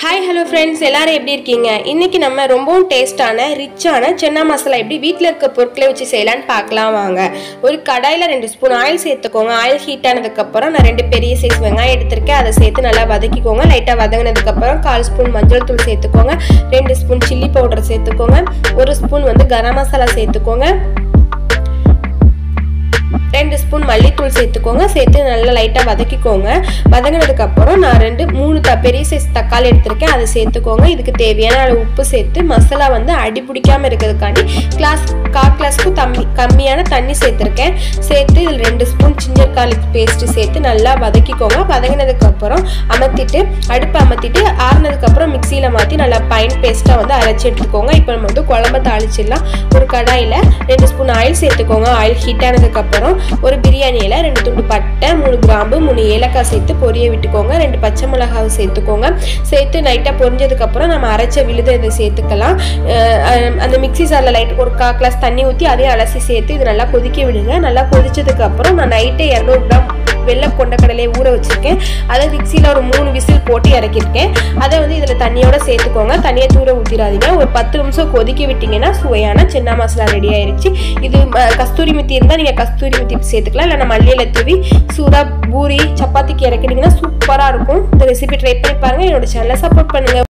hi hello friends எல்லாரும் எப்படி இருக்கீங்க இன்னைக்கு நம்ம ரொம்பவும் டேஸ்டான ரிச்சான சென்னா மசாலா எப்படி வீட்டில் இருக்க பொருட்களை வச்சு செய்யலான்னு பார்க்கலாம் வாங்க ஒரு கடாயில் ரெண்டு ஸ்பூன் ஆயில் சேர்த்துக்கோங்க ஆயில் ஹீட் ஆனதுக்கப்புறம் நான் ரெண்டு பெரிய சைஸ் வெங்காயம் எடுத்திருக்கேன் அதை சேர்த்து நல்லா வதக்கிக்கோங்க லைட்டாக வதங்கினதுக்கப்புறம் கால் ஸ்பூன் மஞ்சள் தூள் சேர்த்துக்கோங்க ரெண்டு ஸ்பூன் சில்லி பவுடர் சேர்த்துக்கோங்க ஒரு ஸ்பூன் வந்து கரம் மசாலா சேர்த்துக்கோங்க ரெண்டு ஸ்பூன் மல்லித்தூள் சேர்த்துக்கோங்க சேர்த்து நல்லா லைட்டாக வதக்கிக்கோங்க வதங்கினதுக்கப்புறம் நான் ரெண்டு மூணு த பெரிய சைஸ் தக்காளி எடுத்திருக்கேன் அதை சேர்த்துக்கோங்க இதுக்கு தேவையான அளவு உப்பு சேர்த்து மசாலா வந்து அடி பிடிக்காம இருக்கிறதுக்காண்டி கிளாஸ் கால் கிளாஸ்க்கும் தம்மி கம்மியான தண்ணி சேர்த்துருக்கேன் சேர்த்து இதில் ரெண்டு ஸ்பூன் சிஞ்சர் கார்லிக் பேஸ்ட்டு சேர்த்து நல்லா வதக்கிக்கோங்க வதங்கினதுக்கப்புறம் அமர்த்திட்டு அடுப்பை அமர்த்திட்டு ஆறுனதுக்கப்புறம் மிக்சியில் மாற்றி நல்லா பைன் பேஸ்ட்டாக வந்து அரைச்சி எடுத்துக்கோங்க இப்போ நம்ம வந்து குழம்ப தாளிச்சிடலாம் ஒரு கடாயில் ரெண்டு ஸ்பூன் ஆயில் சேர்த்துக்கோங்க ஆயில் ஹீட் ஆனதுக்கப்புறம் ஒரு பிரியாணியில் ரெண்டு துண்டு பட்டை மூணு கிராம்பு மூணு ஏலக்காய் சேர்த்து பொரிய விட்டுக்கோங்க ரெண்டு பச்சை மிளகாவை சேர்த்துக்கோங்க சேர்த்து லைட்டாக பொரிஞ்சதுக்கப்புறம் நம்ம அரைச்ச விழுத இதை சேர்த்துக்கலாம் அந்த மிக்சி சாரில் லைட் ஒரு கா கிளாஸ் தண்ணி ஊற்றி அதையும் அலசி சேர்த்து இது நல்லா கொதிக்க விடுங்க நல்லா கொதிச்சதுக்கப்புறம் நான் நைட்டே இரநூறு கிராம் வெள்ளை கொண்டக்கடலையை ஊற வச்சுருக்கேன் அதை மிக்சியில் ஒரு மூணு விசில் போட்டு இறக்கிருக்கேன் அதை வந்து இதில் தண்ணியோட சேர்த்துக்கோங்க தண்ணியை தூர ஊற்றிடாதீங்க ஒரு பத்து நிமிஷம் கொதிக்க விட்டிங்கன்னா சுவையான சின்ன மசாலா ரெடி ஆயிடுச்சு இது கஸ்தூரி மெத்தி இருந்தால் நீங்கள் கஸ்தூரி மெத்தி சேர்த்துக்கலாம் இல்லை மல்லியில் தூவி சூடாக பூரி சப்பாத்திக்கு இறக்கிட்டிங்கன்னா சூப்பராக இருக்கும் இந்த ரெசிபி ட்ரை பண்ணி பாருங்கள் என்னோட சேனலை சப்போர்ட் பண்ணுங்கள்